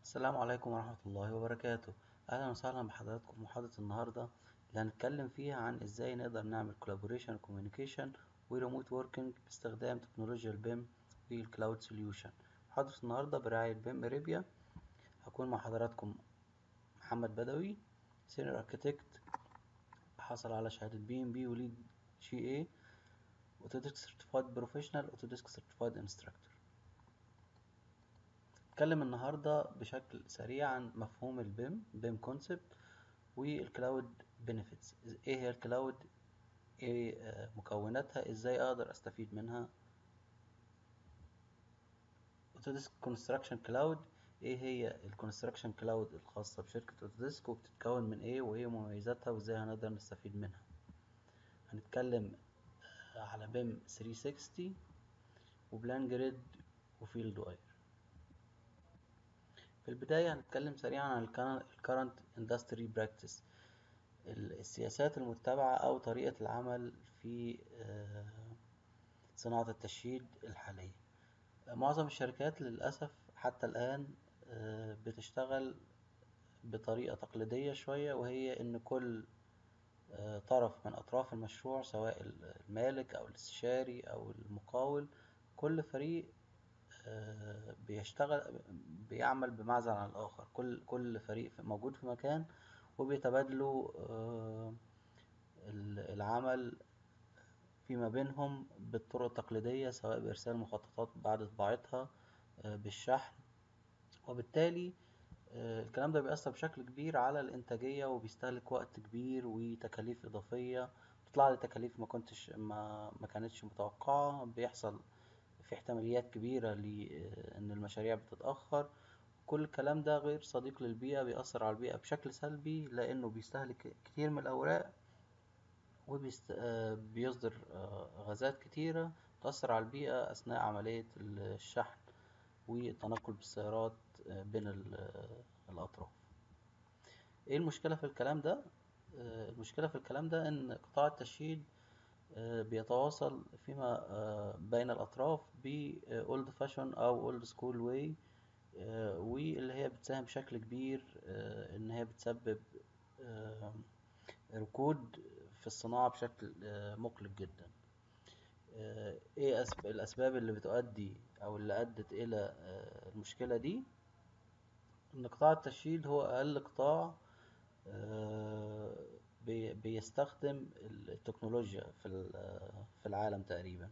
السلام عليكم ورحمة الله وبركاته أهلا وسهلا بحضراتكم محاضرة النهاردة اللي هنتكلم فيها عن إزاي نقدر نعمل collaboration و communication و remote working باستخدام تكنولوجيا البيم والكلاود سوليوشن محاضرة النهاردة برعاية بيم اريبيا هكون مع حضراتكم محمد بدوي سينيور اركتكت حصل على شهادة بي ام بي وليد جي اي اوتوديسك سيرتيفايد بروفيشنال اوتوديسك سيرتيفايد انستراكتور هنتكلم النهاردة بشكل سريع عن مفهوم البيم بيم كونسبت والكلاود بنفيتس ايه هي الكلاود ايه مكوناتها ازاي اقدر استفيد منها اوتوديسك كونستراكشن كلاود ايه هي الكونستراكشن كلاود الخاصة بشركة اوتوديسك وبتتكون من ايه وايه مميزاتها وازاي هنقدر نستفيد منها هنتكلم على بيم 360 وبلان جريد وفيلد واير في البداية هنتكلم سريعا عن الكرنت اندستري براكتس السياسات المتبعة أو طريقة العمل في صناعة التشييد الحالية معظم الشركات للأسف حتى الآن بتشتغل بطريقة تقليدية شوية وهي إن كل طرف من أطراف المشروع سواء المالك أو الاستشاري أو المقاول كل فريق بيشتغل بيعمل بمعزل عن الآخر كل كل فريق موجود في مكان وبيتبادلوا العمل فيما بينهم بالطرق التقليدية سواء بإرسال مخططات بعد طباعتها بالشحن وبالتالي الكلام ده بيأثر بشكل كبير على الإنتاجية وبيستهلك وقت كبير وتكاليف إضافية بتطلع لي تكاليف ما كنتش ما, ما كانتش متوقعة بيحصل في احتماليات كبيرة لأن المشاريع بتتأخر كل الكلام ده غير صديق للبيئة بيأثر على البيئة بشكل سلبي لأنه بيستهلك كتير من الأوراق وبيصدر غازات كتيرة تأثر على البيئة أثناء عملية الشحن والتنقل بالسيارات بين الأطراف ايه المشكلة في الكلام ده؟ المشكلة في الكلام ده ان قطاع التشييد بيتواصل فيما بين الأطراف ب old fashion أو old school way واللي هي بتساهم بشكل كبير إن هي بتسبب ركود في الصناعة بشكل مقلق جدا ايه الأسباب اللي بتؤدي أو اللي أدت إلى المشكلة دي إن قطاع التشييد هو أقل قطاع بيستخدم التكنولوجيا في في العالم تقريبا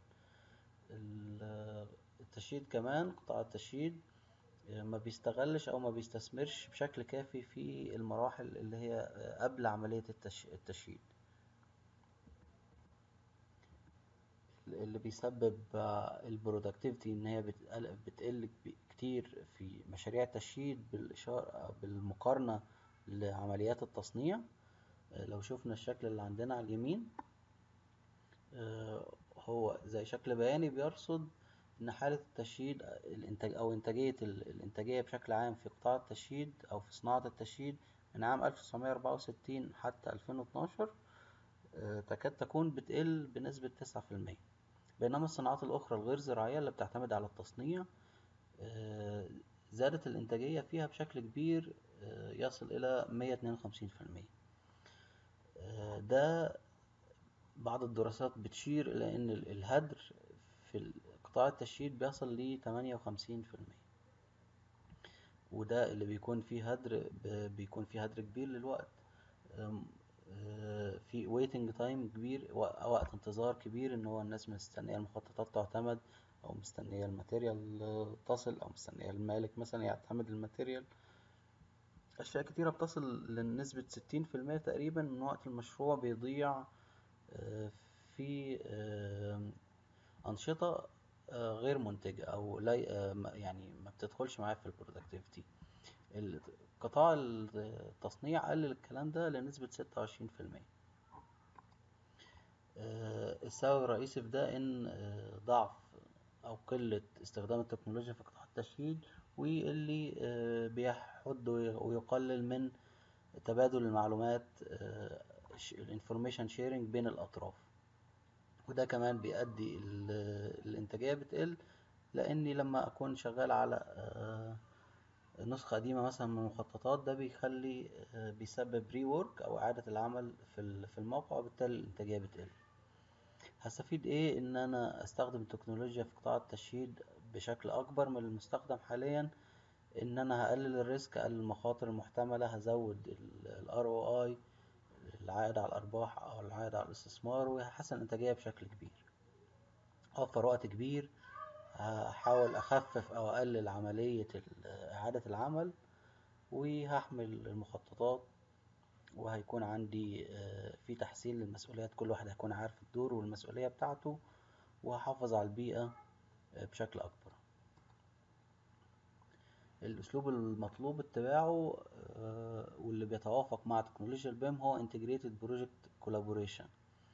التشييد كمان قطاع التشييد ما بيستغلش او ما بيستثمرش بشكل كافي في المراحل اللي هي قبل عملية التشييد اللي بيسبب البرودكتيفيتي ان هي بتقل كتير في مشاريع التشييد بالإشارة بالمقارنة لعمليات التصنيع لو شفنا الشكل اللي عندنا على اليمين هو زي شكل بياني بيرصد ان حالة التشييد الانتاج او انتاجية الانتاجية بشكل عام في قطاع التشييد او في صناعة التشييد من عام 1964 حتى 2012 تكاد تكون بتقل بنسبة 9% بينما الصناعات الاخرى الغير زراعية اللي بتعتمد على التصنيع زادت الانتاجية فيها بشكل كبير يصل الى 152% ده بعض الدراسات بتشير إلى أن الهدر في قطاع التشييد بيصل ل 58% وده اللي بيكون فيه هدر بيكون فيه هدر كبير للوقت في ويتنج تايم كبير وقت انتظار كبير ان هو الناس مستنية المخططات تعتمد او مستنية الماتيريال تصل او مستنية المالك مثلا يعتمد الماتيريال أشياء كتيرة بتصل لنسبة ستين في المية تقريبا من وقت المشروع بيضيع في أنشطة غير منتجة أو لا يعني ما بتدخلش معايا في البرودكتيفيتي قطاع التصنيع قلل الكلام ده لنسبة ستة وعشرين في المية السبب الرئيسي في ده إن ضعف أو قلة استخدام التكنولوجيا في قطاع التشييد واللي بيحد ويقلل من تبادل المعلومات الانفورميشن شيرنج بين الأطراف وده كمان بيؤدي الإنتاجية بتقل لأني لما أكون شغال على نسخة قديمة مثلا من المخططات ده بيخلي آه، بيسبب ري وورك او اعادة العمل في في الموقع وبالتالي الانتاجية بتقل هستفيد ايه ان انا استخدم التكنولوجيا في قطاع التشييد بشكل اكبر من المستخدم حاليا ان انا هقلل الريسك اقلل المخاطر المحتملة هزود ال ROI العائد على الارباح او العائد على الاستثمار وهحسن الانتاجية بشكل كبير اوفر وقت كبير هحاول اخفف او اقلل عملية اعادة العمل وهحمل المخططات وهيكون عندي آه، في تحسين للمسؤوليات كل واحد هيكون عارف الدور والمسؤولية بتاعته وهحافظ على البيئة آه، بشكل أكبر الأسلوب المطلوب اتباعه آه، واللي بيتوافق مع تكنولوجيا البيم هو Integrated Project Collaboration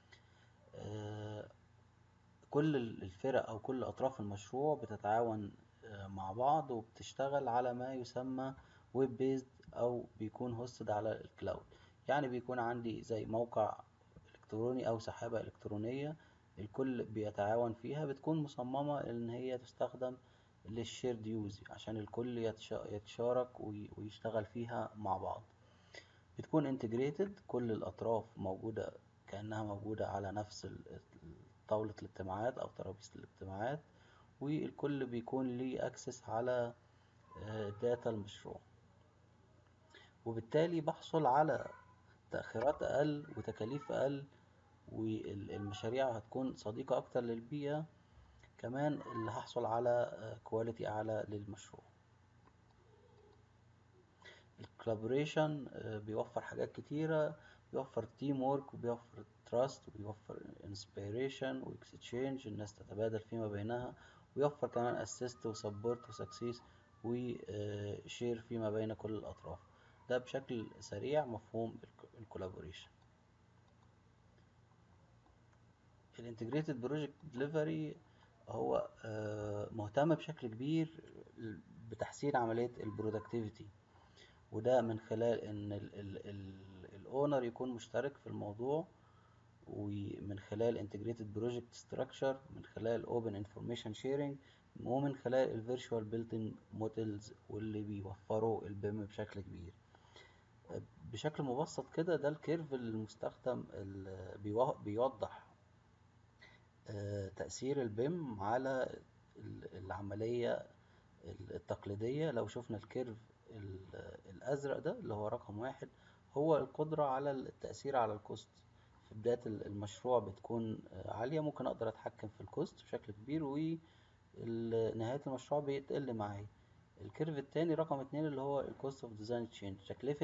كل الفرق أو كل أطراف المشروع بتتعاون مع بعض وبتشتغل على ما يسمى ويب بيزد أو بيكون هوستد على الكلاود يعني بيكون عندي زي موقع إلكتروني أو سحابة إلكترونية الكل بيتعاون فيها بتكون مصممة إن هي تستخدم للشيرد يوز عشان الكل يتشارك ويشتغل فيها مع بعض بتكون انتجريتد كل الأطراف موجودة كأنها موجودة على نفس طاولة الاجتماعات أو ترابيزة الاجتماعات والكل بيكون ليه أكسس على داتا المشروع وبالتالي بحصل على تأخيرات أقل وتكاليف أقل والمشاريع هتكون صديقة أكتر للبيئة كمان اللي هحصل على كواليتي أعلى للمشروع الكولابوريشن بيوفر حاجات كتيرة بيوفر تيم وورك وبيوفر تراست وبيوفر انسبيريشن واكسشينج الناس تتبادل فيما بينها ويوفر كمان اسيست وسبورت وسكسيس وشير فيما بين كل الاطراف ده بشكل سريع مفهوم الكولابوريشن الانتجريتد بروجكت ديليفري هو آه، مهتم بشكل كبير بتحسين عملية البرودكتيفيتي وده من خلال ان الاونر يكون مشترك في الموضوع ومن خلال integrated project structure من خلال open information sharing ومن خلال ال virtual building models واللي بيوفروا البيم بشكل كبير بشكل مبسط كده ده الكيرف المستخدم اللي بيوضح آه، تأثير البيم على العملية التقليدية لو شفنا الكيرف الأزرق ده اللي هو رقم واحد هو القدرة على التأثير على الكوست في بداية المشروع بتكون آه، عالية ممكن أقدر أتحكم في الكوست بشكل كبير ونهاية المشروع بيتقل معايا الكيرف التاني رقم اتنين اللي هو الكوست اوف ديزاين تشينج تكلفة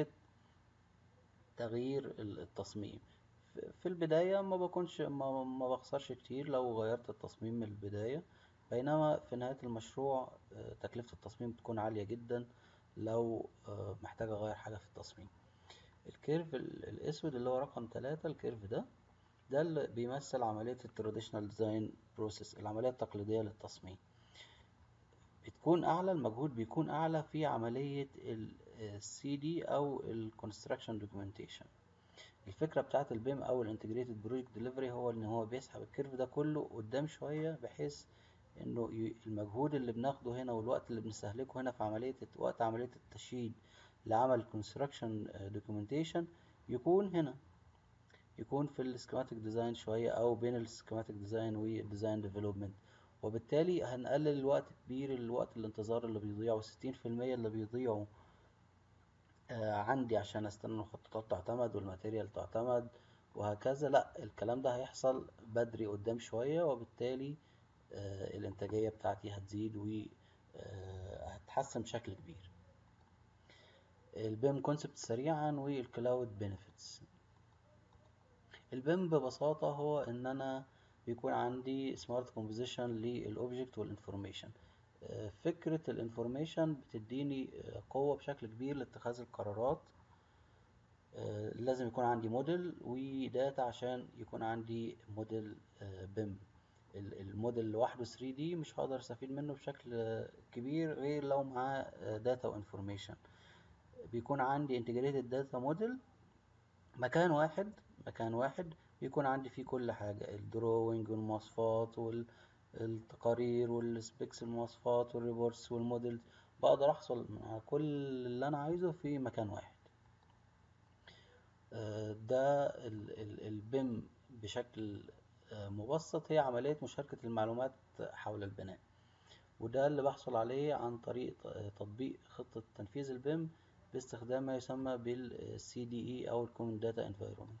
تغيير التصميم في البداية ما بكونش ما, ما بخسرش كتير لو غيرت التصميم من البداية بينما في نهاية المشروع آه، تكلفة التصميم بتكون عالية جدا لو آه، محتاج اغير حاجة في التصميم الكيرف الاسود اللي هو رقم ثلاثة الكيرف ده ده اللي بيمثل عملية التراديشنال ديزاين بروسيس العملية التقليدية للتصميم بتكون اعلى المجهود بيكون اعلى في عملية السي دي او الكونستراكشن دوكيومنتيشن الفكرة بتاعت البيم او الانتجريتد بروجكت ديليفري هو ان هو بيسحب الكيرف ده كله قدام شوية بحيث انه المجهود اللي بناخده هنا والوقت اللي بنستهلكه هنا في عملية وقت عملية التشييد لعمل construction documentation يكون هنا يكون في السكيماتيك ديزاين شوية أو بين السكيماتيك ديزاين والديزاين ديفلوبمنت وبالتالي هنقلل الوقت كبير الوقت الانتظار اللي بيضيعه ستين في المية اللي بيضيعه آه عندي عشان استنى المخططات تعتمد والماتيريال تعتمد وهكذا لا الكلام ده هيحصل بدري قدام شوية وبالتالي آه الانتاجية بتاعتي هتزيد وهتحسن آه بشكل كبير البيم كونسبت سريعا والكلاود بنفيتس البيم ببساطة هو ان انا بيكون عندي سمارت كومبوزيشن للاوبجكت والانفورميشن فكرة الانفورميشن بتديني قوة بشكل كبير لاتخاذ القرارات لازم يكون عندي موديل وداتا عشان يكون عندي موديل بيم الموديل لوحده 3D مش هقدر استفيد منه بشكل كبير غير لو معاه داتا وانفورميشن بيكون عندي integrated data model مكان واحد مكان واحد بيكون عندي فيه كل حاجة الدروينج والمواصفات والتقارير والسبيكس المواصفات والريبورتس والموديل بقدر احصل على كل اللي انا عايزه في مكان واحد آه، ده البيم بشكل آه، مبسط هي عملية مشاركة المعلومات حول البناء وده اللي بحصل عليه عن طريق تطبيق خطة تنفيذ البيم باستخدام ما يسمى بال CDE أو Common Data Environment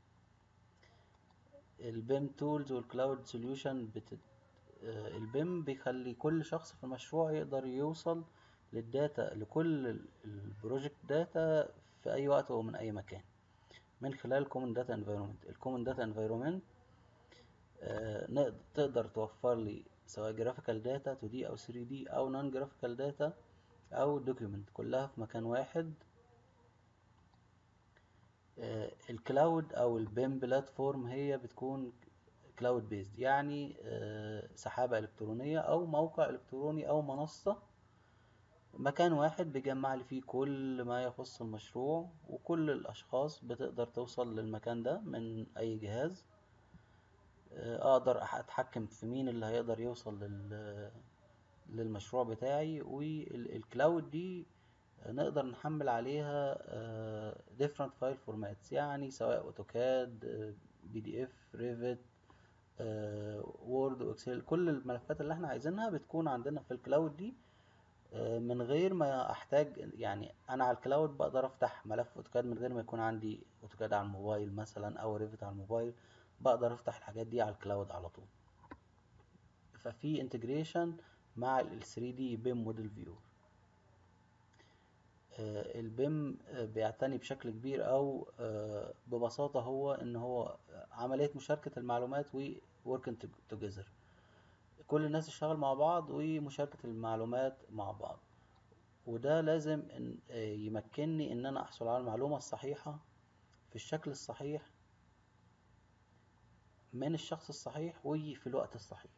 البيم تولز والكلاود سوليوشن بت... البيم بيخلي كل شخص في المشروع يقدر يوصل للداتا لكل البروجكت داتا في أي وقت ومن أي مكان من خلال Common Data Environment الكومن داتا انفيرومنت تقدر توفر لي سواء جرافيكال داتا 2 دي او 3 دي او نون جرافيكال داتا او دوكيومنت كلها في مكان واحد آه، الكلاود او البيم بلاتفورم هي بتكون كلاود بيزد يعني آه، سحابة الكترونية او موقع الكتروني او منصة مكان واحد بيجمع لي فيه كل ما يخص المشروع وكل الاشخاص بتقدر توصل للمكان ده من اي جهاز آه، اقدر اتحكم في مين اللي هيقدر يوصل لل للمشروع بتاعي والكلاود دي نقدر نحمل عليها آه، different file formats يعني سواء اوتوكاد بي دي اف ريفت وورد واكسل كل الملفات اللي احنا عايزينها بتكون عندنا في الكلاود دي آه، من غير ما احتاج يعني انا على الكلاود بقدر افتح ملف اوتوكاد من غير ما يكون عندي اوتوكاد على الموبايل مثلا او ريفت على الموبايل بقدر افتح الحاجات دي على الكلاود على طول ففي انتجريشن مع ال 3D بيم موديل فيو البيم بيعتني بشكل كبير او آه، ببساطة هو ان هو عملية مشاركة المعلومات و working together كل الناس تشتغل مع بعض ومشاركة المعلومات مع بعض وده لازم آه، يمكنني ان انا احصل على المعلومة الصحيحة في الشكل الصحيح من الشخص الصحيح وفي الوقت الصحيح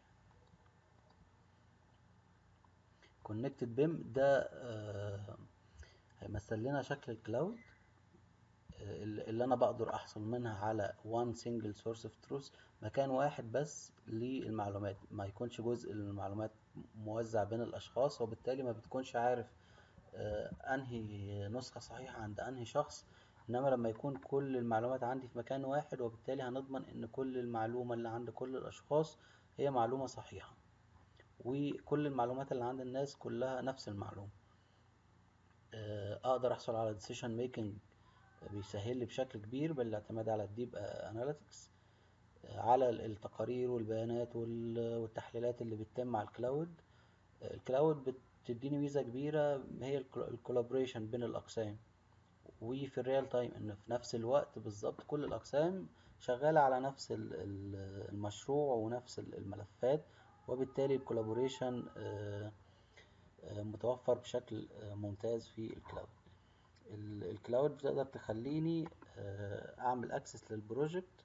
كونكتد بيم ده آه، هيمثل لنا شكل الكلاود آه، اللي انا بقدر احصل منها على one single source of truth مكان واحد بس للمعلومات ما يكونش جزء المعلومات موزع بين الاشخاص وبالتالي ما بتكونش عارف آه، انهي نسخة صحيحة عند انهي شخص انما لما يكون كل المعلومات عندي في مكان واحد وبالتالي هنضمن ان كل المعلومة اللي عند كل الاشخاص هي معلومة صحيحة وكل المعلومات اللي عند الناس كلها نفس المعلومة آه، اقدر احصل على decision making بيسهل لي بشكل كبير بالاعتماد على الديب اناليتكس آه، على التقارير والبيانات والتحليلات اللي بتتم على الكلاود آه، الكلاود بتديني ميزة كبيرة هي الكولابريشن بين الأقسام وفي الريال تايم ان في نفس الوقت بالظبط كل الأقسام شغالة على نفس المشروع ونفس الملفات وبالتالي الكولابوريشن آه، آه، متوفر بشكل آه، ممتاز في الكلاود الكلاود بتقدر تخليني اعمل اكسس للبروجكت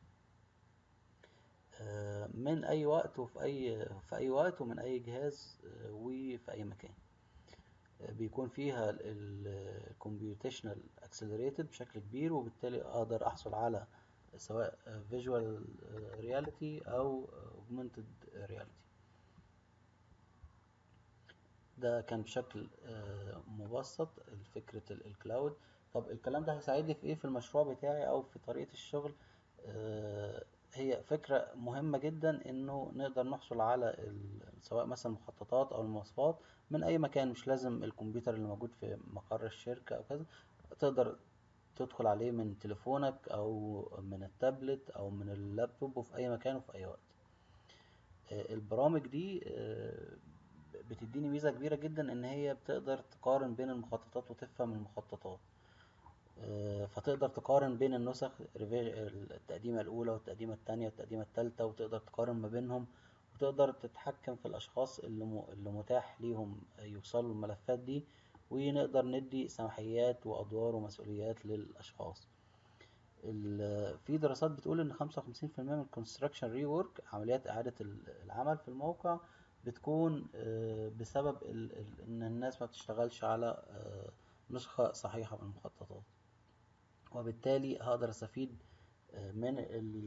من اي وقت وفي اي في اي وقت ومن اي جهاز وفي اي مكان بيكون فيها الكمبيوتيشنال اكسلريتد بشكل كبير وبالتالي اقدر احصل على سواء فيجوال رياليتي او اوجمانتد رياليتي ده كان بشكل آه، مبسط فكرة الكلاود طب الكلام ده هيساعدني في ايه في المشروع بتاعي او في طريقة الشغل آه، هي فكرة مهمة جدا انه نقدر نحصل على سواء مثلا المخططات او المواصفات من اي مكان مش لازم الكمبيوتر اللي موجود في مقر الشركة او كذا تقدر تدخل عليه من تليفونك او من التابلت او من اللابتوب وفي اي مكان وفي اي وقت آه، البرامج دي بتديني ميزة كبيرة جدا ان هي بتقدر تقارن بين المخططات وتفهم المخططات آه، فتقدر تقارن بين النسخ التقديمة الأولى والتقديمة التانية والتقديمة التالتة وتقدر تقارن ما بينهم وتقدر تتحكم في الأشخاص اللي, اللي متاح ليهم يوصلوا الملفات دي ونقدر ندي سماحيات وأدوار ومسؤوليات للأشخاص في دراسات بتقول إن خمسة وخمسين في المية من الكونستراكشن ريورك عمليات إعادة العمل في الموقع بتكون آه، بسبب ان الناس ما بتشتغلش على آه، نسخة صحيحة من المخططات وبالتالي هقدر استفيد آه، من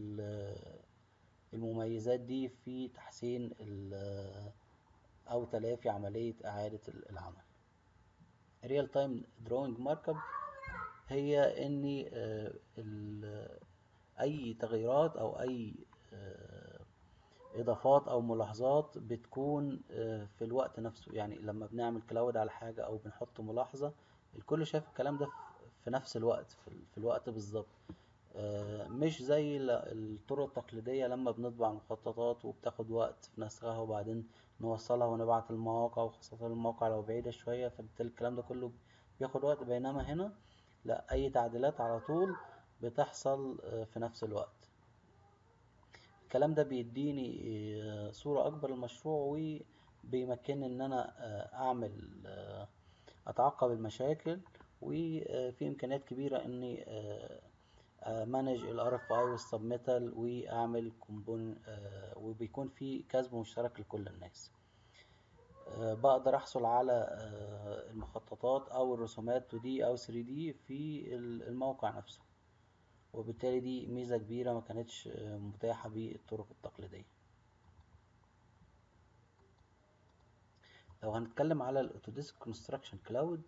المميزات دي في تحسين او تلافي عملية اعادة العمل ريال تايم دروينج مارك اب هي اني آه، ال- اي تغييرات او اي آه، اضافات او ملاحظات بتكون آه، في الوقت نفسه يعني لما بنعمل كلاود على حاجة او بنحط ملاحظة الكل شايف الكلام ده في- في نفس الوقت في ال- في الوقت بالظبط آه، مش زي ال- الطرق التقليدية لما بنطبع مخططات وبتاخد وقت في نسخها وبعدين نوصلها ونبعت المواقع وخاصة المواقع لو بعيدة شوية فبالتالي الكلام ده كله بياخد وقت بينما هنا لا أي تعديلات على طول بتحصل آه، في نفس الوقت الكلام ده بيديني آه، صورة أكبر للمشروع وبيمكنني إن أنا آه، أعمل آه، أتعقب المشاكل وفي إمكانيات كبيرة إني مانج ال RFI والسبميتال وأعمل كومبون وبيكون في كسب مشترك لكل الناس آه، بقدر أحصل على آه، المخططات أو الرسومات 2D أو 3D في ال- الموقع نفسه وبالتالي دي ميزة كبيرة ما كانتش آه، متاحة بالطرق التقليدية لو هنتكلم على الاوتوديسك كونستراكشن كلاود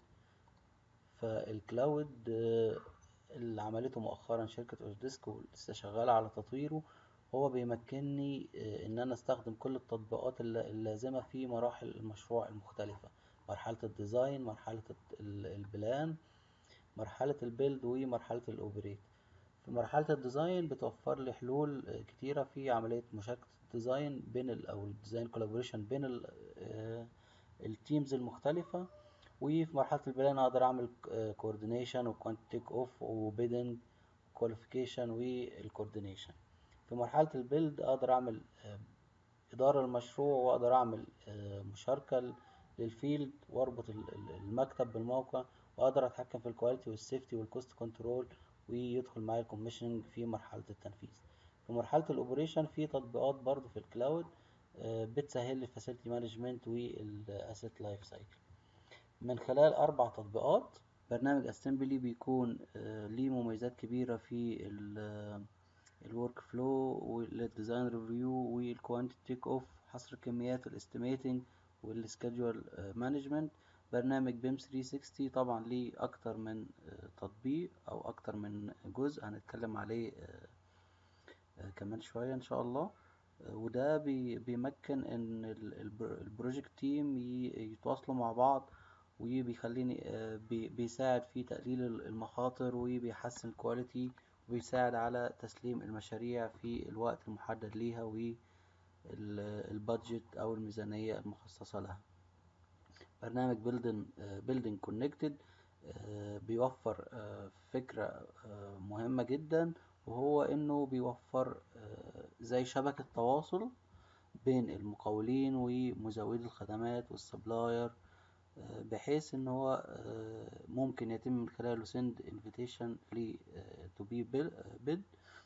فالكلاود آه، اللي عملته مؤخرا شركة اوتوديسك ولسه شغالة على تطويره هو بيمكنني آه، ان انا استخدم كل التطبيقات الل- اللازمة في مراحل المشروع المختلفة مرحلة الديزاين مرحلة الت- ال- البلان مرحلة البيلد ومرحلة الاوبريت في مرحلة الديزاين بتوفر لي حلول آه، كتيرة في عملية مشاركة الديزاين بين ال أو الديزاين كولابوريشن بين ال- آه، التيمز المختلفة وفي مرحلة البلان أقدر أعمل كوردينيشن وكوانت تيك أوف وبيدنج كواليفيكيشن والكوردينيشن في مرحلة البيلد أقدر أعمل آه، إدارة المشروع وأقدر أعمل آه، مشاركة ل- للفيلد وأربط ال- ال- المكتب بالموقع وأقدر أتحكم في الكواليتي والسيفتي والكوست كنترول ويدخل معايا الكوميشننج في مرحلة التنفيذ في مرحلة الأوبريشن في تطبيقات برضو في الكلاود آه، بتسهل لي الفاسيلتي مانجمنت والأسيت لايف سايكل من خلال أربع تطبيقات برنامج اسمبلي بيكون آه، ليه مميزات كبيرة في الورك فلو والديزاين ريفيو والكوانتي تيك اوف حصر الكميات والاستيميتنج والسكادجول مانجمنت برنامج بيم 360 طبعا ليه اكتر من آه، تطبيق او اكتر من جزء هنتكلم عليه آه، آه، كمان شوية ان شاء الله آه، وده بي- بيمكن ان ال- البر- البروجكت تيم ي- يتواصلوا مع بعض وبيخليني آه، بي- بيساعد في تقليل ال- المخاطر وبيحسن الكواليتي وبيساعد على تسليم المشاريع في الوقت المحدد ليها والبادجت او الميزانية المخصصة لها برنامج بيلدن بيلدينج كونكتد بيوفر آه، فكرة آه، مهمة جدا وهو انه بيوفر آه، زي شبكة تواصل بين المقاولين ومزودي الخدمات والسبلاير آه، بحيث ان هو آه، ممكن يتم من خلاله send invitation ل آه، to be bid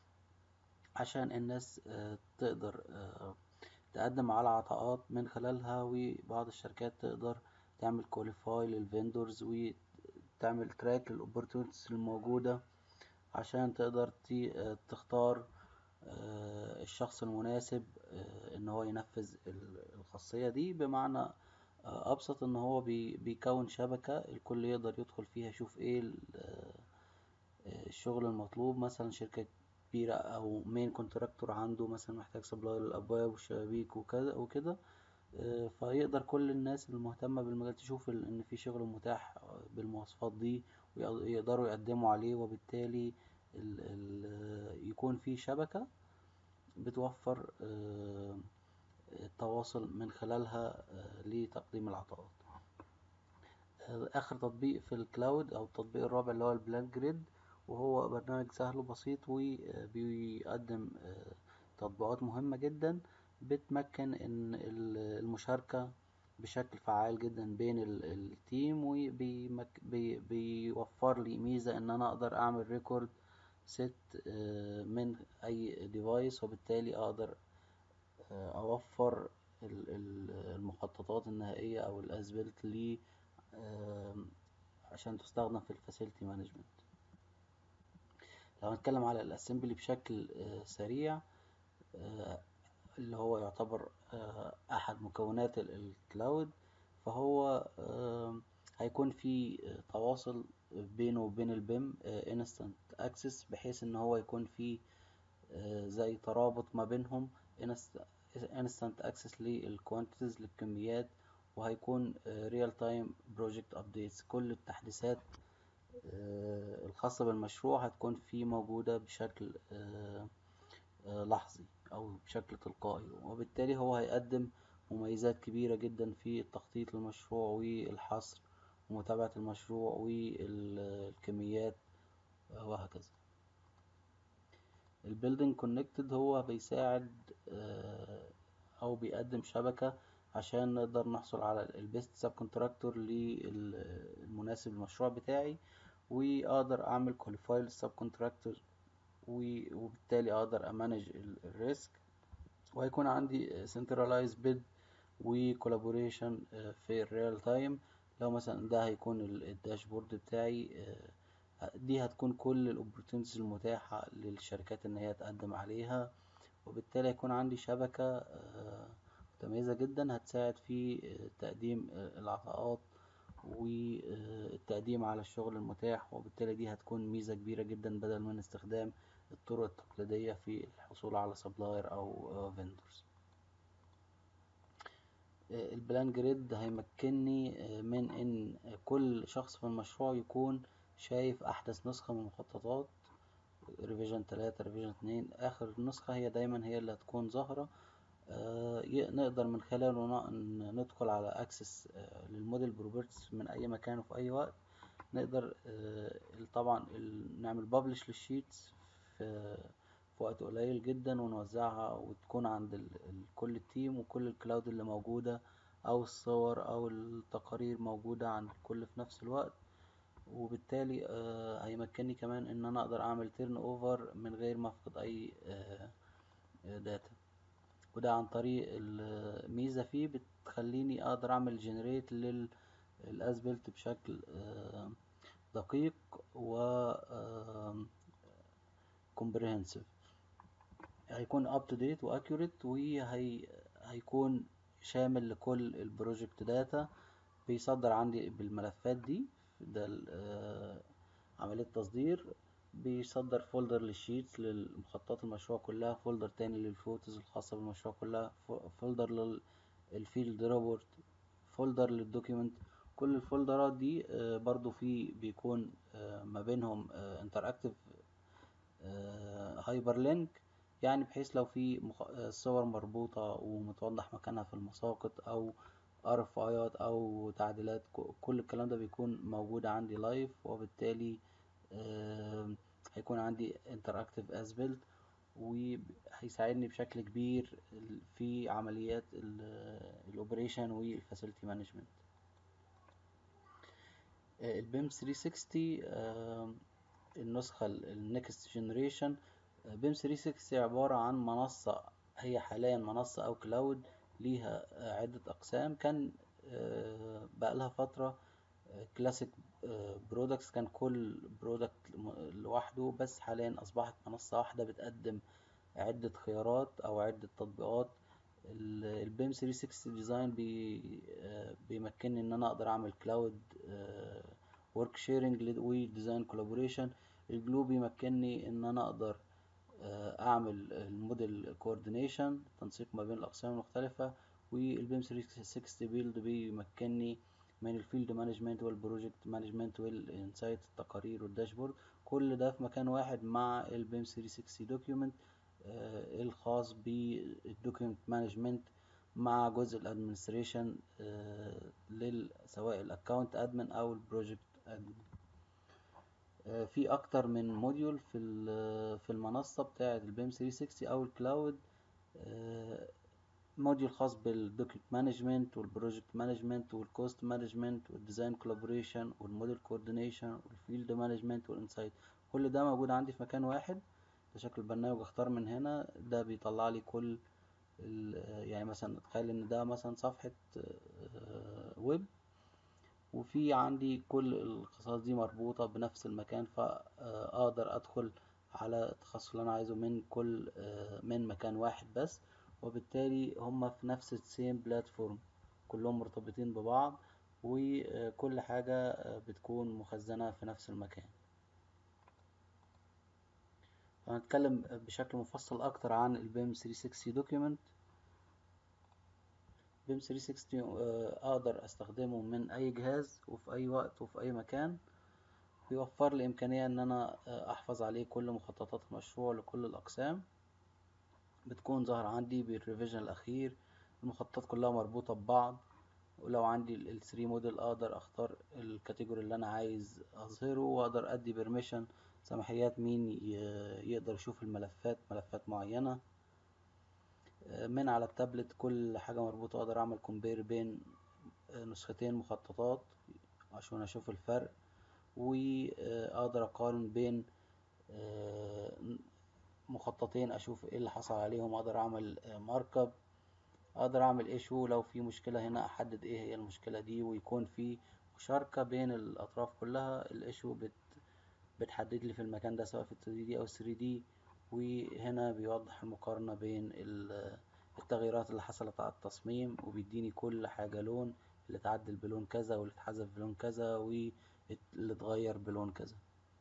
عشان الناس آه، تقدر آه، تقدم على عطاءات من خلالها وبعض الشركات تقدر تعمل كواليفاي للفندورز وتعمل تراك للاوبورتونيتيز الموجودة عشان تقدر ت- آه، تختار آه، الشخص المناسب آه، ان هو ينفذ ال- الخاصية دي بمعنى آه، ابسط ان هو بي- بيكون شبكة الكل يقدر يدخل فيها يشوف ايه ال- آه، الشغل المطلوب مثلا شركة كبيرة أو مين كونتراكتور عنده مثلا محتاج سبلاير للأبواب والشبابيك وكذا وكده آه، فيقدر كل الناس المهتمة بالمجال تشوف ال- إن في شغل متاح بالمواصفات دي ويقدروا يقدموا عليه وبالتالي ال ال يكون في شبكة بتوفر آه، التواصل من خلالها آه، لتقديم العطاءات آه، آخر تطبيق في الكلاود أو التطبيق الرابع اللي هو البلان جريد وهو برنامج سهل وبسيط وبيقدم آه، تطبيقات مهمة جدا بتمكن إن ال- المشاركة بشكل فعال جدا بين ال- التيم وبيوفر لي ميزة إن أنا أقدر أعمل ريكورد ست من أي ديفايس وبالتالي أقدر آه، أوفر ال- ال- المخططات النهائية أو الأسبلت لي آم، عشان تستخدم في الفاسيلتي مانجمنت لو هنتكلم على الاسمبلي بشكل آه، سريع آه، اللي هو يعتبر آه، احد مكونات ال- الكلاود فهو آم، هيكون في تواصل بينه وبين البيم انستنت اكسس بحيث ان هو يكون في زي ترابط ما بينهم انستنت اكسس للكوانتيتيز للكميات وهيكون ريال تايم بروجكت ابديتس كل التحديثات الخاصة بالمشروع هتكون فيه موجودة بشكل لحظي أو بشكل تلقائي وبالتالي هو هيقدم مميزات كبيرة جدا في التخطيط للمشروع والحصر ومتابعة المشروع والكميات وهكذا البيلدينج كونكتد هو بيساعد او بيقدم شبكة عشان نقدر نحصل على البيست سب كونتراكتور للمناسب للمشروع بتاعي واقدر اعمل كواليفاي للسب كونتراكتور وبالتالي اقدر امانج الريسك وهيكون عندي سنترلايز بيد وكولابوريشن في الريال تايم لو مثلا ده هيكون الداشبورد بتاعي دي هتكون كل الاوبورتونيتيز المتاحة للشركات ان هي تقدم عليها وبالتالي هيكون عندي شبكة متميزة جدا هتساعد في تقديم العطاءات والتقديم على الشغل المتاح وبالتالي دي هتكون ميزة كبيرة جدا بدل من استخدام الطرق التقليدية في الحصول على سبلاير او فيندورز البلان جريد هيمكنني من ان كل شخص في المشروع يكون شايف احدث نسخة من المخططات ريفيجن 3 ريفيجن 2 اخر نسخة هي دايما هي اللي هتكون ظاهرة نقدر من خلاله ندخل على اكسس للموديل بروبرتس من اي مكان وفي اي وقت نقدر طبعا نعمل بابلش للشيتس في في وقت قليل جدا ونوزعها وتكون عند كل التيم وكل الكلاود اللي موجودة او الصور او التقارير موجودة عند الكل في نفس الوقت وبالتالي هيمكنني كمان ان انا اقدر اعمل تيرن اوفر من غير ما افقد اي داتا وده عن طريق الميزة فيه بتخليني اقدر اعمل جنريت للاسبلت بشكل دقيق و comprehensive هيكون up to date و accurate وهي هيكون شامل لكل البروجكت داتا بيصدر عندي بالملفات دي ده عملية تصدير بيصدر فولدر للشيتس للمخططات المشروع كلها فولدر تاني للفوتوز الخاصة بالمشروع كلها فولدر للفيلد روبورت فولدر للدوكيمنت كل الفولدرات دي برضو في بيكون ما بينهم انتراكتيف هايبر لينك يعني بحيث لو في صور مربوطة ومتوضح مكانها في المساقط او ارفايات او تعديلات كل الكلام ده بيكون موجود عندي لايف وبالتالي هيكون عندي interactive as built وهيساعدني بشكل كبير في عمليات الاوبريشن والفاسيلتي مانجمنت البيم 360 النسخة النكست جنريشن بيم 360 عبارة عن منصة هي حاليا منصة او كلاود ليها عدة اقسام كان بقالها فترة كلاسيك برودكتس كان كل برودكت لوحده بس حاليا اصبحت منصة واحدة بتقدم عدة خيارات او عدة تطبيقات البيم 360 ديزاين بي بيمكنني ان انا اقدر اعمل كلاود ورك شيرنج وديزاين كولابوريشن الجلو بيمكنني ان انا اقدر اعمل الموديل كوردينيشن تنسيق ما بين الاقسام المختلفة والبيم 360 بيلد بيمكنني من الفيلد مانجمنت والبروجكت مانجمنت والانسايت التقارير والداشبورد كل ده في مكان واحد مع البيم 360 دوكيومنت آه الخاص بالدوكيومنت مانجمنت مع جزء الادمنستريشن آه سواء الاكونت ادمن او البروجكت ادمن آه في اكتر من موديول في في المنصه بتاعه البيم 360 او الكلاود موديول خاص بالدوكيومنت مانجمنت والبروجكت مانجمنت والكوست مانجمنت والديزاين كولابوريشن والموديل كوردينيشن والفيلد مانجمنت والانسايت كل ده موجود عندي في مكان واحد بشكل برنامج اختار من هنا ده بيطلع لي كل يعني مثلا تخيل ان ده مثلا صفحة ويب وفي عندي كل الخصائص دي مربوطة بنفس المكان فاقدر ادخل على التخصص اللي انا عايزه من كل من مكان واحد بس وبالتالي هما في نفس السيم بلاتفورم كلهم مرتبطين ببعض وكل حاجة بتكون مخزنة في نفس المكان هنتكلم بشكل مفصل أكتر عن البيم 360 دوكيومنت بيم 360 أقدر أستخدمه من أي جهاز وفي أي وقت وفي أي مكان بيوفر لي إمكانية إن أنا أحفظ عليه كل مخططات المشروع لكل الأقسام بتكون ظاهرة عندي بالريفيجن الأخير المخططات كلها مربوطة ببعض ولو عندي ال 3 موديل اقدر اختار الكاتيجوري اللي انا عايز اظهره واقدر ادي بيرميشن سماحيات مين يقدر يشوف الملفات ملفات معينة من على التابلت كل حاجة مربوطة اقدر اعمل كومبير بين نسختين مخططات عشان اشوف الفرق واقدر اقارن بين مخططين اشوف ايه اللي حصل عليهم اقدر اعمل مارك اب اقدر اعمل ايشو لو في مشكلة هنا احدد ايه هي المشكلة دي ويكون في مشاركة بين الاطراف كلها الايشو بت بتحدد لي في المكان ده سواء في 2 دي او 3 دي وهنا بيوضح المقارنة بين التغييرات اللي حصلت على التصميم وبيديني كل حاجة لون اللي اتعدل بلون كذا واللي اتحذف بلون كذا واللي اتغير بلون كذا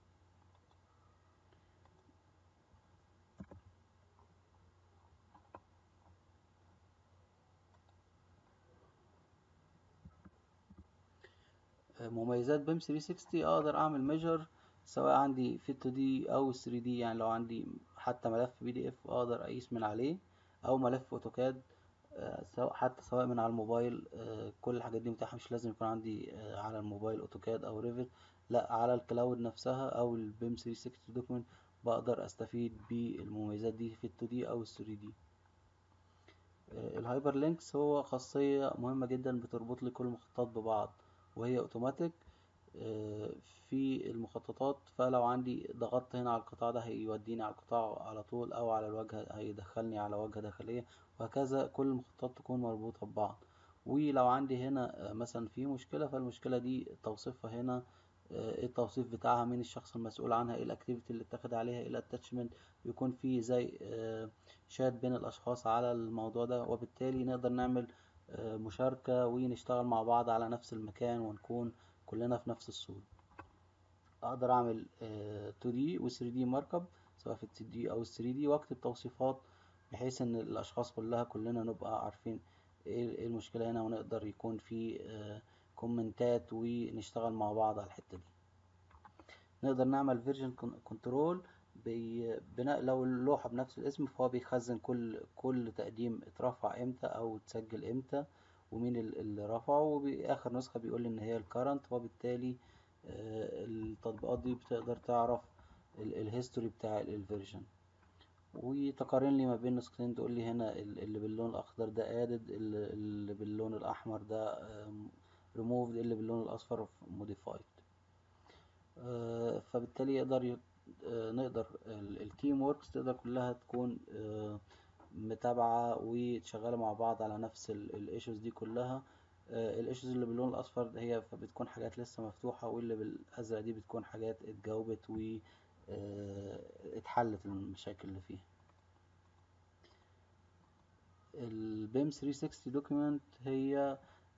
مميزات بيم 360 اقدر اعمل ميجر سواء عندي في 2 دي او 3 دي يعني لو عندي حتى ملف بي دي اف اقدر اقيس من عليه او ملف اوتوكاد سواء حتى سواء من على الموبايل كل الحاجات دي متاحه مش لازم يكون عندي على الموبايل اوتوكاد او ريفت لا على الكلاود نفسها او البيم 360 دوكيمنت بقدر استفيد بالمميزات دي في 2 دي او 3 دي الهايبر لينكس هو خاصيه مهمه جدا بتربط لي كل المخططات ببعض وهي اوتوماتيك في المخططات فلو عندي ضغطت هنا على القطاع ده هيوديني على القطاع على طول او على الواجهة هيدخلني على واجهة داخلية وهكذا كل المخططات تكون مربوطة ببعض ولو عندي هنا مثلا في مشكلة فالمشكلة دي توصيفها هنا ايه التوصيف بتاعها مين الشخص المسؤول عنها ايه الاكتيفيتي اللي اتخذ عليها ايه الاتاتشمنت يكون في زي شات بين الاشخاص على الموضوع ده وبالتالي نقدر نعمل مشاركة ونشتغل مع بعض على نفس المكان ونكون كلنا في نفس الصورة اقدر اعمل 2D و 3D مارك اب سواء في 2D او 3D واكتب توصيفات بحيث ان الاشخاص كلها كلنا نبقى عارفين ايه المشكلة هنا ونقدر يكون في كومنتات ونشتغل مع بعض على الحتة دي نقدر نعمل فيرجن كنترول بناء لو اللوحة بنفس الاسم فهو بيخزن كل كل تقديم اترفع امتى او اتسجل امتى ومين اللي رفعه وبآخر نسخة بيقول ان هي الكرنت وبالتالي التطبيقات دي بتقدر تعرف الهيستوري بتاع الفيرجن وتقارن لي ما بين نسختين تقول لي هنا اللي باللون الاخضر ده ادد اللي باللون الاحمر ده ريموفد اللي باللون الاصفر موديفايد فبالتالي يقدر نقدر التيم وركس تقدر كلها تكون متابعة وشغالة مع بعض على نفس الايشوز دي كلها الايشوز اللي باللون الاصفر هي فبتكون حاجات لسه مفتوحة واللي بالازرق دي بتكون حاجات اتجاوبت و اتحلت المشاكل اللي فيها البيم 360 دوكيمنت هي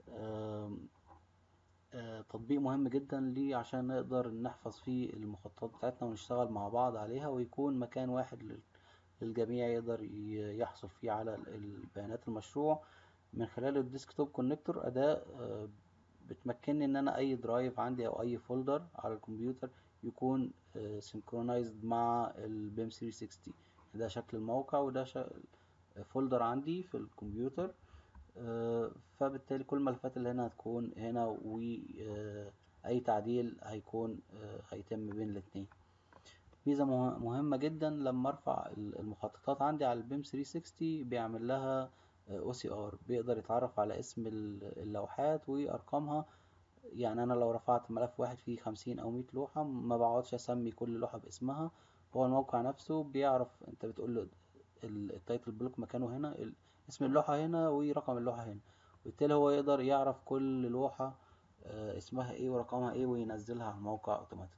تطبيق مهم جدا ليه عشان نقدر نحفظ فيه المخططات بتاعتنا ونشتغل مع بعض عليها ويكون مكان واحد للجميع يقدر يحصل فيه على البيانات المشروع من خلال الديسكتوب كونكتور أداة بتمكنني ان انا اي درايف عندي او اي فولدر على الكمبيوتر يكون سينكرونايزد مع البيم 360 ده شكل الموقع وده فولدر عندي في الكمبيوتر فبالتالي كل الملفات اللي هنا هتكون هنا واي تعديل هيكون هيتم بين الاتنين ميزة مهمة جدا لما ارفع المخططات عندي على البيم 360 بيعمل لها او سي ار بيقدر يتعرف على اسم اللوحات وارقامها يعني انا لو رفعت ملف واحد فيه خمسين او مية لوحة ما بقعدش اسمي كل لوحة باسمها هو الموقع نفسه بيعرف انت بتقول له التايتل بلوك مكانه هنا اسم اللوحة هنا ورقم اللوحة هنا وبالتالي هو يقدر يعرف كل لوحة اسمها ايه ورقمها ايه وينزلها على الموقع اوتوماتيك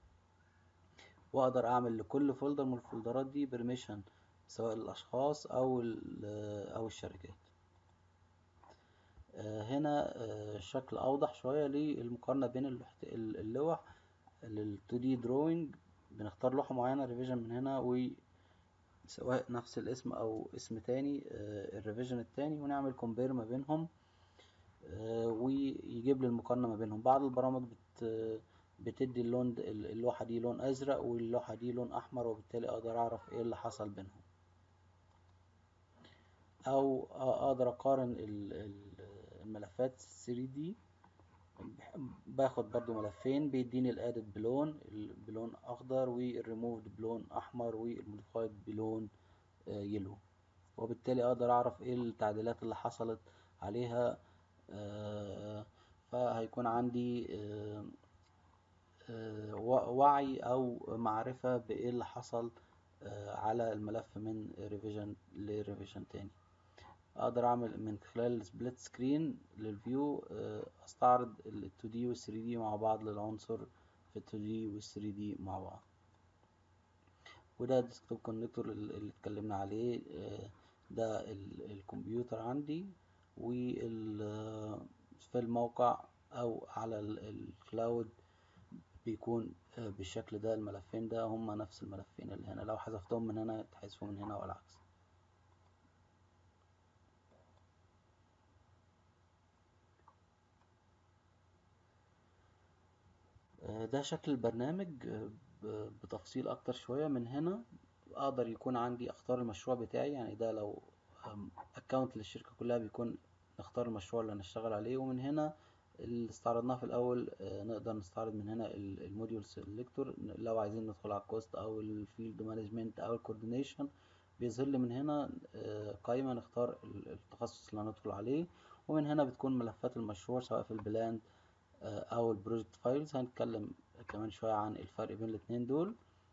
واقدر اعمل لكل فولدر من الفولدرات دي برميشن سواء الاشخاص او او الشركات آه، هنا آه، شكل أوضح شوية للمقارنة بين اللوحت- ال- اللوح لل 2D drawing بنختار لوحة معينة ريفيجن من هنا و سواء نفس الاسم أو اسم تاني الريفيجن التاني ونعمل كومبير ما بينهم آه، ويجيب لي المقارنة ما بينهم بعض البرامج بت بتدي اللون د- اللوحة دي لون أزرق واللوحة دي لون أحمر وبالتالي أقدر أعرف إيه اللي حصل بينهم أو أقدر أقارن ال- ال- الملفات 3D باخد برضو ملفين بيديني الادد بلون ال- بلون اخضر والريموفد بلون احمر والموديفايد بلون يلو وبالتالي اقدر اعرف ايه التعديلات اللي حصلت عليها آه، فهيكون عندي آه، آه، و- وعي او معرفة بايه اللي حصل آه، على الملف من ريفيجن لريفيجن تاني اقدر اعمل من خلال سبليت سكرين للفيو آه، استعرض ال 2 دي وال 3 دي مع بعض للعنصر في ال 2 دي وال 3 دي مع بعض وده الديسكتوب كونكتور اللي اتكلمنا عليه آه، ده ال- الكمبيوتر عندي وال آه، في الموقع او على ال- الكلاود بيكون آه، بالشكل ده الملفين ده هما نفس الملفين اللي هنا لو حذفتهم من هنا يتحذفوا من هنا والعكس آه، ده شكل البرنامج آه، ب- بتفصيل اكتر شوية من هنا اقدر يكون عندي اختار المشروع بتاعي يعني ده لو اكونت للشركة كلها بيكون نختار المشروع اللي هنشتغل عليه ومن هنا اللي استعرضناه في الاول آه، نقدر نستعرض من هنا الموديول سيلكتور لو عايزين ندخل على الكوست او الفيلد مانجمنت او الكوردينيشن بيظهر لي من هنا آه، قائمة نختار ال- التخصص اللي هندخل عليه ومن هنا بتكون ملفات المشروع سواء في البلان آه، او البروجكت فايلز هنتكلم كمان شوية عن الفرق بين الاتنين دول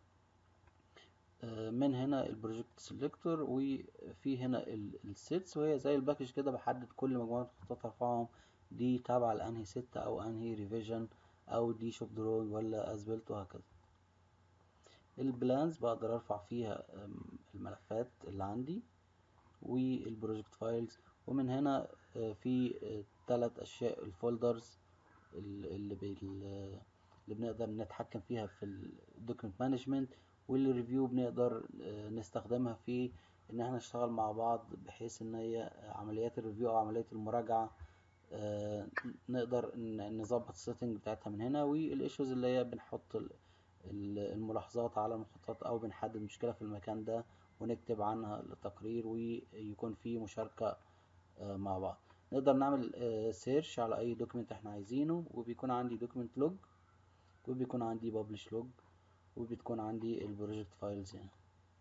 آه، من هنا البروجكت سيلكتور وفي هنا السيتس وهي زي الباكج كده بحدد كل مجموعة خطوط ارفعهم دي تابعة لانهي ستة او انهي ريفيجن او دي شوب دروينج ولا اسبلت وهكذا البلانز بقدر ارفع فيها آم، الملفات اللي عندي والبروجكت فايلز ومن هنا آه، في ثلاث اشياء الفولدرز اللي بال اللي بنقدر نتحكم فيها في الدوكيمنت مانجمنت والريفيو بنقدر آه، نستخدمها في ان احنا نشتغل مع بعض بحيث ان هي عمليات الريفيو او عملية المراجعة آه، نقدر ن- نظبط السيتنج بتاعتها من هنا والايشوز اللي هي بنحط ال- ال- الملاحظات على المخططات او بنحدد مشكلة في المكان ده ونكتب عنها التقرير ويكون في مشاركة آه، مع بعض نقدر نعمل سيرش على اي دوكيمنت احنا عايزينه وبيكون عندي دوكيمنت لوج وبيكون عندي ببلش لوج وبتكون عندي البروجكت فايلز هنا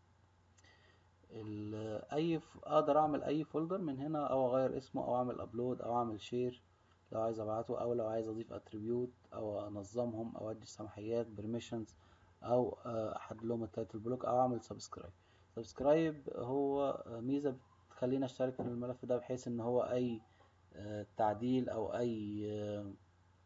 ال- اي ف... اقدر اعمل اي فولدر من هنا او اغير اسمه او اعمل ابلود او اعمل شير لو عايز ابعته او لو عايز اضيف اتريبيوت او انظمهم او ادي سماحيات بريميشنز او آه، احدد لهم التايتل بلوك او اعمل سبسكرايب سبسكرايب هو ميزة بتخليني اشترك في الملف ده بحيث ان هو اي آه، تعديل او اي آه،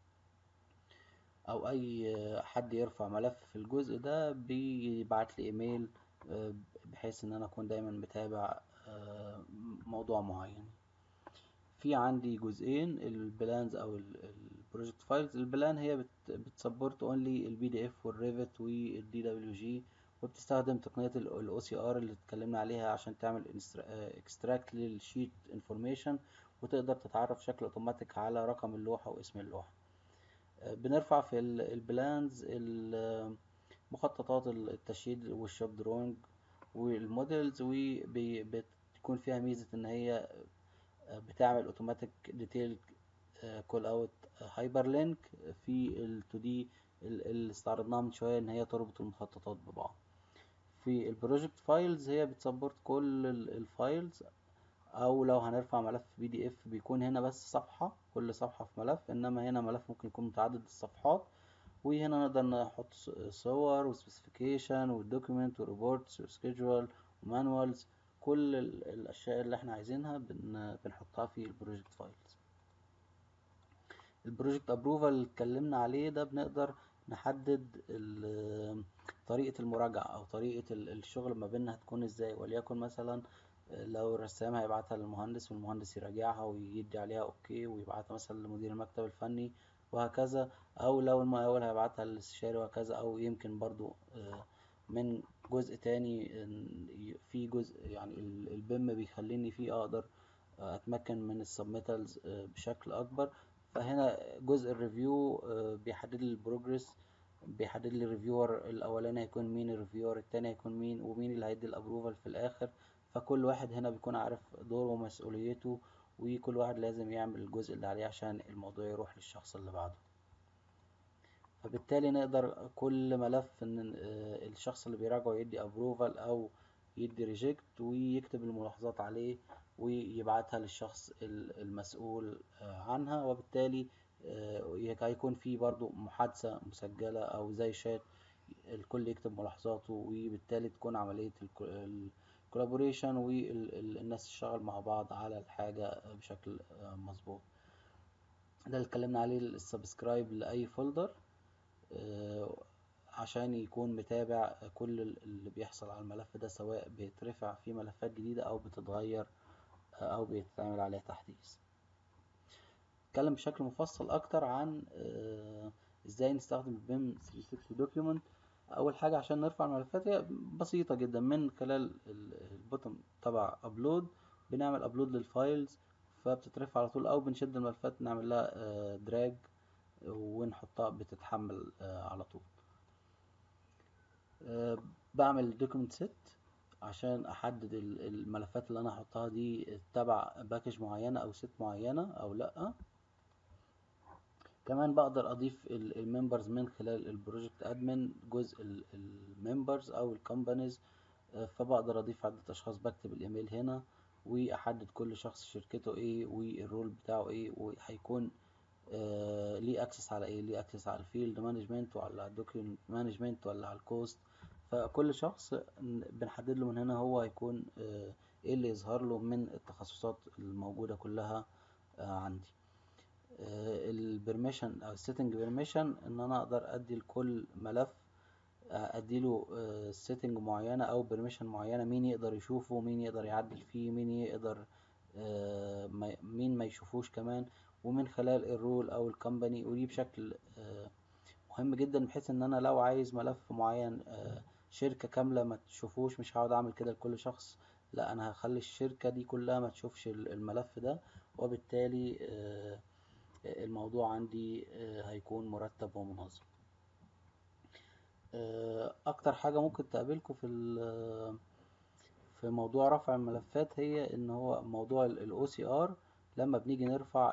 او اي حد يرفع ملف في الجزء ده بيبعت لي ايميل آه، بحيث ان انا اكون دايما متابع آه، موضوع معين في عندي جزئين البلانز او البروجكت فايلز البلان هي بتسبورت اونلي البي دي اف والريفت والدي دبليو جي وبتستخدم تقنيه الاو سي ار اللي اتكلمنا عليها عشان تعمل اكستراكت للشيت انفورميشن وتقدر تتعرف بشكل اوتوماتيك على رقم اللوحه واسم اللوحه بنرفع في ال- البلانز ال- مخططات التشييد والشوب دروينج والموديلز وبتكون فيها ميزة ان هي بتعمل اوتوماتيك ديتيل كول اوت هايبر لينك في ال 2 دي اللي استعرضناها من شوية ان هي تربط المخططات ببعض في البروجكت فايلز هي بتسبورت كل الفايلز او لو هنرفع ملف بي دي اف بيكون هنا بس صفحة كل صفحة في ملف انما هنا ملف ممكن يكون متعدد الصفحات وهنا نقدر نحط ص- صور وسبيسيفيكيشن والدوكيمنت وريبورتس وسكيدجول ومانوالز كل ال- الاشياء اللي احنا عايزينها بن بنحطها في البروجكت فايلز البروجكت ابروفال اللي اتكلمنا عليه ده بنقدر نحدد ال- طريقة المراجعة او طريقة ال- الشغل ما بيننا هتكون ازاي وليكن مثلا لو الرسام هيبعتها للمهندس والمهندس يراجعها ويدي عليها اوكي ويبعتها مثلا لمدير المكتب الفني وهكذا او لو المقاول هيبعتها للاستشاري وهكذا او يمكن برضو من جزء تاني في جزء يعني البيم بيخليني فيه اقدر اتمكن من السبميتالز بشكل اكبر فهنا جزء الريفيو بيحدد لي البروجرس بيحدد لي الريفيور الاولاني هيكون مين الريفيور التاني هيكون مين ومين اللي هيدي الابروفال في الاخر فكل واحد هنا بيكون عارف دوره ومسؤوليته وكل واحد لازم يعمل الجزء اللي عليه عشان الموضوع يروح للشخص اللي بعده فبالتالي نقدر كل ملف ان الشخص اللي بيراجعه يدي ابروفال او يدي ريجكت ويكتب الملاحظات عليه ويبعتها للشخص المسؤول عنها وبالتالي هيكون في برضو محادثة مسجلة او زي شات الكل يكتب ملاحظاته وبالتالي تكون عملية الكولابوريشن والناس تشتغل مع بعض على الحاجة بشكل مظبوط ده اللي اتكلمنا عليه السبسكرايب لأي فولدر عشان يكون متابع كل اللي بيحصل على الملف ده سواء بيترفع في ملفات جديدة أو بتتغير أو بيتعمل عليها تحديث نتكلم بشكل مفصل أكتر عن إزاي نستخدم البيم 360 دوكيومنت أول حاجة عشان نرفع الملفات هي بسيطة جدا من خلال البوتن تبع أبلود بنعمل أبلود للفايلز فبتترفع على طول أو بنشد الملفات نعمل لها دراج ونحطها بتتحمل على طول بعمل دوكيمنت سيت عشان احدد الملفات اللي انا هحطها دي تبع باكج معينة او ست معينة او لا كمان بقدر اضيف الممبرز من خلال البروجكت ادمن جزء الممبرز او الكومبانيز فبقدر اضيف عدة اشخاص بكتب الايميل هنا واحدد كل شخص شركته ايه والرول بتاعه ايه وهيكون آه ليه اكسس على ايه ليه اكسس على الفيلد مانجمنت وعلى الدوكيومنت مانجمنت ولا على الكوست فكل شخص بنحدد له من هنا هو هيكون آه ايه اللي يظهر له من التخصصات الموجودة كلها آه عندي البرميشن او السيتنج بيرميشن ان انا اقدر ادي لكل ملف اديله سيتنج معينة او برميشن معينة مين يقدر يشوفه مين يقدر يعدل فيه مين يقدر مين ما يشوفوش كمان ومن خلال الرول او الكمباني ودي بشكل مهم جدا بحيث ان انا لو عايز ملف معين شركة كاملة ما تشوفوش مش هقعد اعمل كده لكل شخص لا انا هخلي الشركة دي كلها ما تشوفش الملف ده وبالتالي الموضوع عندي هيكون مرتب ومنظم اكتر حاجة ممكن تقابلكم في في موضوع رفع الملفات هي ان هو موضوع الاو سي ار لما بنيجي نرفع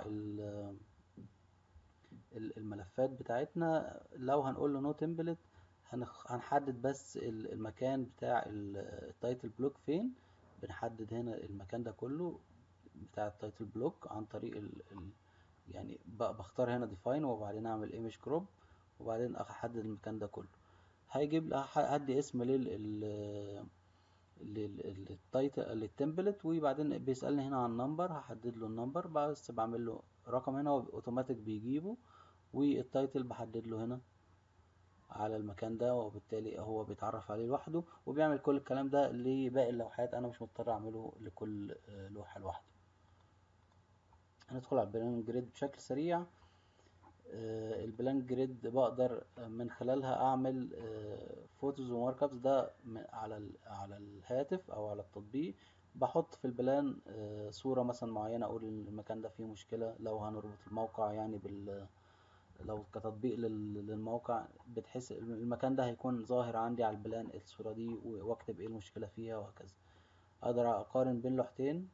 الملفات بتاعتنا لو هنقول له نو تمبلت هنحدد بس المكان بتاع التايتل بلوك فين بنحدد هنا المكان ده كله بتاع التايتل بلوك عن طريق ال ال يعني بختار هنا ديفاين وبعدين اعمل ايمج كروب وبعدين احدد المكان ده كله هيجيب هدي اسم لل للتايتل للتمبلت وبعدين بيسألني هنا عن النمبر هحدد له النمبر بس بعمل له رقم هنا اوتوماتيك بيجيبه والتايتل بحدد له هنا على المكان ده وبالتالي هو بيتعرف عليه لوحده وبيعمل كل الكلام ده لباقي اللوحات انا مش مضطر اعمله لكل لوحة لوحده هندخل على البلان جريد بشكل سريع البلان جريد بقدر من خلالها اعمل فوتوز ومارك ابس ده على على الهاتف او على التطبيق بحط في البلان صورة مثلا معينة اقول ان المكان ده فيه مشكلة لو هنربط الموقع يعني بال لو كتطبيق للموقع بتحس المكان ده هيكون ظاهر عندي على البلان الصورة دي واكتب ايه المشكلة فيها وهكذا اقدر اقارن بين لوحتين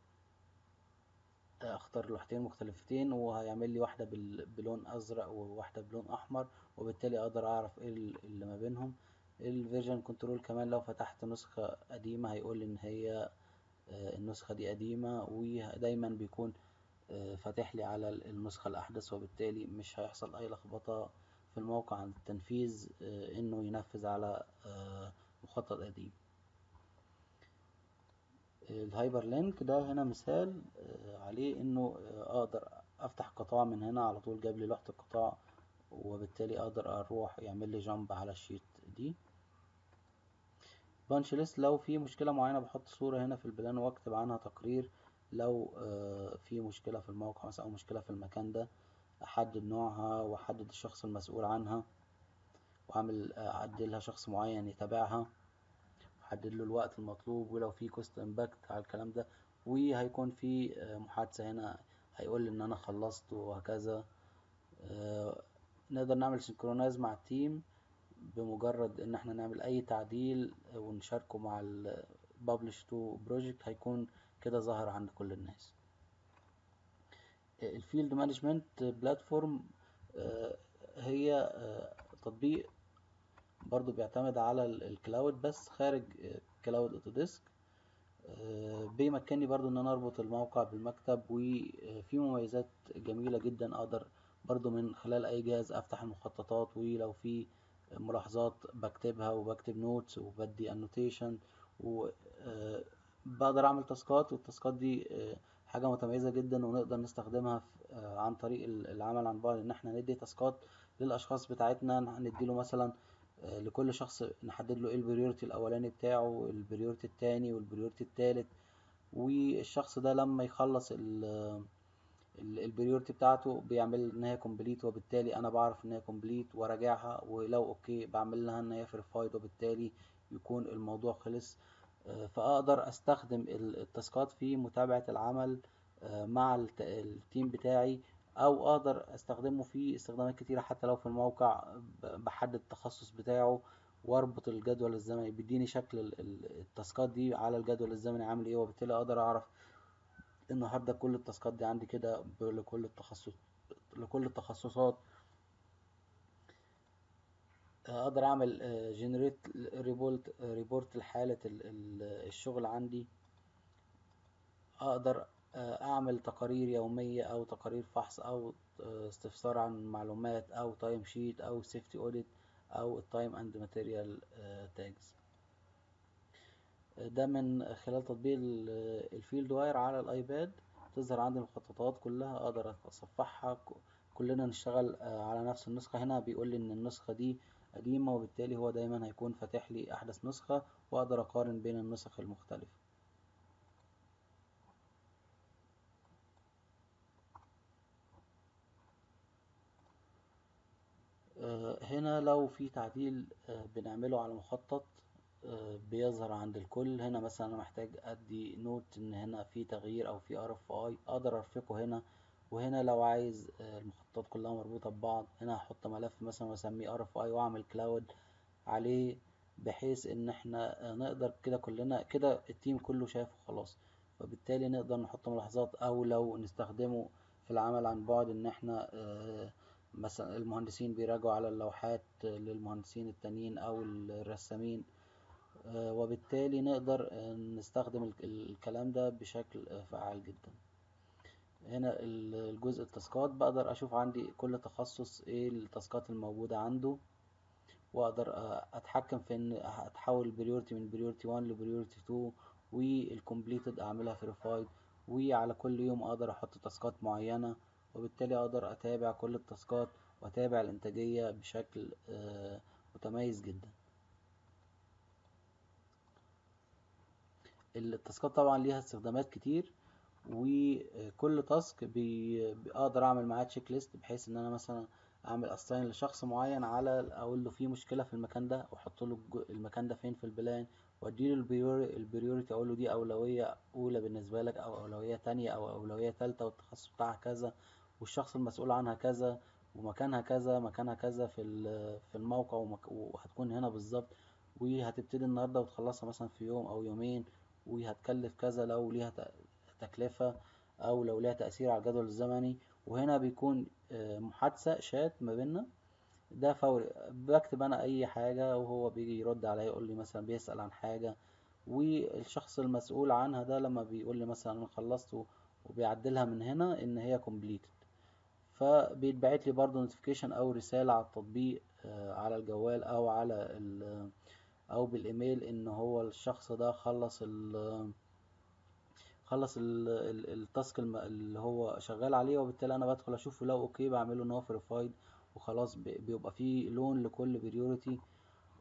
اختار لوحتين مختلفتين وهيعمل لي واحدة بلون ازرق وواحدة بلون احمر وبالتالي اقدر اعرف ايه اللي ما بينهم الفيرجن كنترول كمان لو فتحت نسخة قديمة هيقول ان هي النسخة دي قديمة ودايما بيكون فاتح لي على النسخة الاحدث وبالتالي مش هيحصل اي لخبطة في الموقع عند التنفيذ انه ينفذ على مخطط قديم الهايبر لينك ده هنا مثال عليه انه اقدر افتح قطاع من هنا على طول جاب لي لوحة القطاع وبالتالي اقدر اروح يعمل لي جامب على الشيت دي بانش ليست لو في مشكلة معينة بحط صورة هنا في البلان واكتب عنها تقرير لو آه، في مشكلة في الموقع مثلا أو مشكلة في المكان ده أحدد نوعها وأحدد الشخص المسؤول عنها وأعمل آه، أعدلها شخص معين يتابعها أحدد له الوقت المطلوب ولو في كوست امباكت على الكلام ده وهيكون في آه، محادثة هنا هيقول لي إن أنا خلصت وهكذا آه، نقدر نعمل سينكرونايز مع التيم بمجرد ان احنا نعمل اي تعديل ونشاركه مع ال publish to project هيكون كده ظاهر عند كل الناس الفيلد مانجمنت بلاتفورم هي آه، تطبيق برضو بيعتمد على ال- الكلاود بس خارج كلاود اوتوديسك بيمكنني برضو ان انا اربط الموقع بالمكتب وفي مميزات جميلة جدا اقدر برضو من خلال اي جهاز افتح المخططات ولو في ملاحظات بكتبها وبكتب نوتس وبدي انوتيشن وبقدر اعمل تاسكات والتاسكات دي آه، حاجة متميزة جدا ونقدر نستخدمها في- آه، عن طريق ال- العمل عن بعد ان احنا ندي تاسكات للاشخاص بتاعتنا نديله مثلا آه، لكل شخص نحدد له ايه البريورتي الاولاني بتاعه البريورتي التاني والبريورتي التالت والشخص ده لما يخلص البريورتي بتاعته بيعمل ان هي كومبليت وبالتالي انا بعرف ان هي كومبليت وراجعها ولو اوكي بعمل لها ان هي فيرفايد وبالتالي يكون الموضوع خلص آه، فاقدر استخدم ال- التاسكات في متابعة العمل آه، مع الت- التيم بتاعي او اقدر استخدمه في استخدامات كتيرة حتى لو في الموقع ب- بحدد التخصص بتاعه واربط الجدول الزمني بيديني شكل ال- ال- التاسكات دي على الجدول الزمني عامل ايه وبالتالي اقدر اعرف النهارده كل التاسكات دي عندي كده ب- لكل التخصص لكل التخصصات اقدر اعمل جنريت ريبورت ريبورت لحالة ال- ال- الشغل عندي اقدر آه، اعمل تقارير يومية او تقارير فحص او آه، استفسار عن معلومات او تايم شيت او سيفتي اوديت او التايم اند ماتيريال تاجز ده من خلال تطبيق ال- الفيلد واير على الايباد تظهر عندي المخططات كلها اقدر اصفحها ك- كلنا نشتغل آه، على نفس النسخة هنا بيقول لي ان النسخة دي قديمة وبالتالي هو دايما هيكون فاتح لي احدث نسخة واقدر اقارن بين النسخ المختلفة آه، هنا لو في تعديل آه، بنعمله على مخطط آه، بيظهر عند الكل هنا مثلا انا محتاج ادي نوت ان هنا في تغيير او في ار اف اي اقدر ارفقه هنا وهنا لو عايز آه، المخططات كلها مربوطة ببعض هنا هحط ملف مثلا واسميه ار اف اي واعمل كلاود عليه بحيث ان احنا آه، نقدر كده كلنا كده التيم كله شايفه خلاص فبالتالي نقدر نحط ملاحظات او لو نستخدمه في العمل عن بعد ان احنا آه، مثلا المهندسين بيراجعوا على اللوحات للمهندسين التانيين او الرسامين آه، وبالتالي نقدر آه، نستخدم الك- الكلام ده بشكل آه، فعال جدا هنا ال- الجزء التاسكات بقدر اشوف عندي كل تخصص ايه التاسكات الموجودة عنده واقدر آه، اتحكم في ان اتحول البريورتي من بريورتي 1 لبريورتي 2 والكومبليتد اعملها فيريفايد وعلى كل يوم اقدر احط تاسكات معينة وبالتالي اقدر اتابع كل التاسكات واتابع الانتاجية بشكل آه، متميز جدا التاسكات طبعا ليها استخدامات كتير وكل تاسك بي- بقدر اعمل معاه تشيك ليست بحيث ان انا مثلا اعمل اساين لشخص معين على اقول له في مشكله في المكان ده واحط له الج- المكان ده فين في البلان واديله البريوري البريوريتي اقول له دي اولويه اولى بالنسبه لك او اولويه تانية او اولويه تالتة والتخصص بتاعها كذا والشخص المسؤول عنها كذا ومكانها كذا مكانها كذا في ال- في الموقع ومك- وهتكون هنا بالظبط وهتبتدي النهارده وتخلصها مثلا في يوم او يومين وهتكلف كذا لو ليها ت- تكلفة أو لو ليها تأثير على الجدول الزمني وهنا بيكون آه، محادثة شات ما بيننا ده فوري بكتب أنا أي حاجة وهو بيجي يرد عليا يقول لي مثلا بيسأل عن حاجة والشخص المسؤول عنها ده لما بيقول لي مثلا أنا خلصت و- وبيعدلها من هنا إن هي completed فبيتبعت لي برضو نوتيفيكيشن أو رسالة على التطبيق آه، على الجوال أو على ال أو بالإيميل إن هو الشخص ده خلص ال خلص ال- ال- التاسك الم- اللي هو شغال عليه وبالتالي انا بدخل اشوفه لو اوكي بعمله ان هو فيريفايد وخلاص ب- بيبقى فيه لون لكل بريوريتي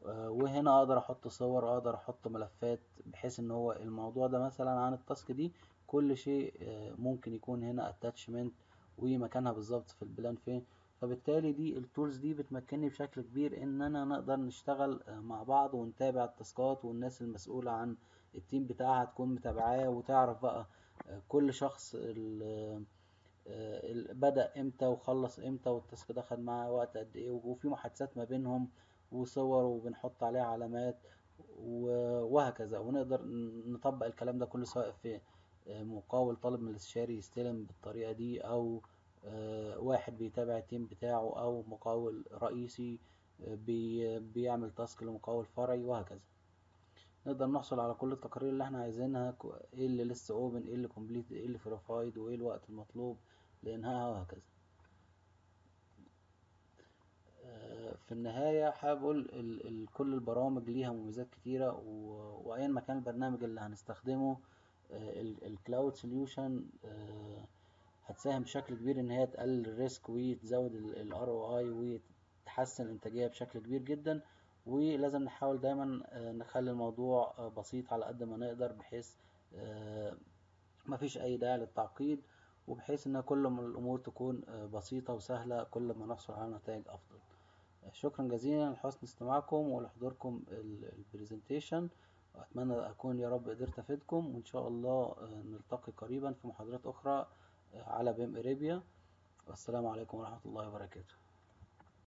آه، وهنا اقدر احط صور اقدر احط ملفات بحيث ان هو الموضوع ده مثلا عن التاسك دي كل شيء آه، ممكن يكون هنا اتاتشمنت ومكانها بالظبط في البلان فين فبالتالي دي التولز دي بتمكنني بشكل كبير ان انا نقدر نشتغل آه، مع بعض ونتابع التاسكات والناس المسؤولة عن التيم بتاعها تكون متابعاه وتعرف بقى آه، كل شخص ال- آه، ال- بدأ امتى وخلص امتى والتاسك ده خد معاه وقت قد ايه وفي محادثات ما بينهم وصور وبنحط عليها علامات و- وهكذا ونقدر ن- نطبق الكلام ده كله سواء في آه، مقاول طالب من الاستشاري يستلم بالطريقة دي أو آه، واحد بيتابع التيم بتاعه أو مقاول رئيسي آه، بي- بيعمل تاسك لمقاول فرعي وهكذا نقدر نحصل على كل التقارير اللي احنا عايزينها كو- ايه اللي لسه اوبن ايه اللي كومبليت ايه اللي فيريفايد وايه الوقت المطلوب لانهائها وهكذا آه، في النهاية حابب أقول ال ال كل البرامج ليها مميزات كتيرة و- وأيا ما كان البرنامج اللي هنستخدمه الكلاود سوليوشن هتساهم بشكل كبير إن هي تقلل الريسك وتزود ال ROI وتحسن الإنتاجية بشكل كبير جدا ولازم نحاول دايما آه، نخلي الموضوع آه، بسيط على قد ما نقدر بحيث آه، مفيش أي داعي للتعقيد وبحيث إن كل ما الأمور تكون آه، بسيطة وسهلة كل ما نحصل على نتائج أفضل شكرا جزيلا لحسن استماعكم ولحضوركم البرزنتيشن وأتمنى أكون يا رب قدرت أفيدكم وإن شاء الله آه، نلتقي قريبا في محاضرات أخرى آه، على بيم إريبيا والسلام عليكم ورحمة الله وبركاته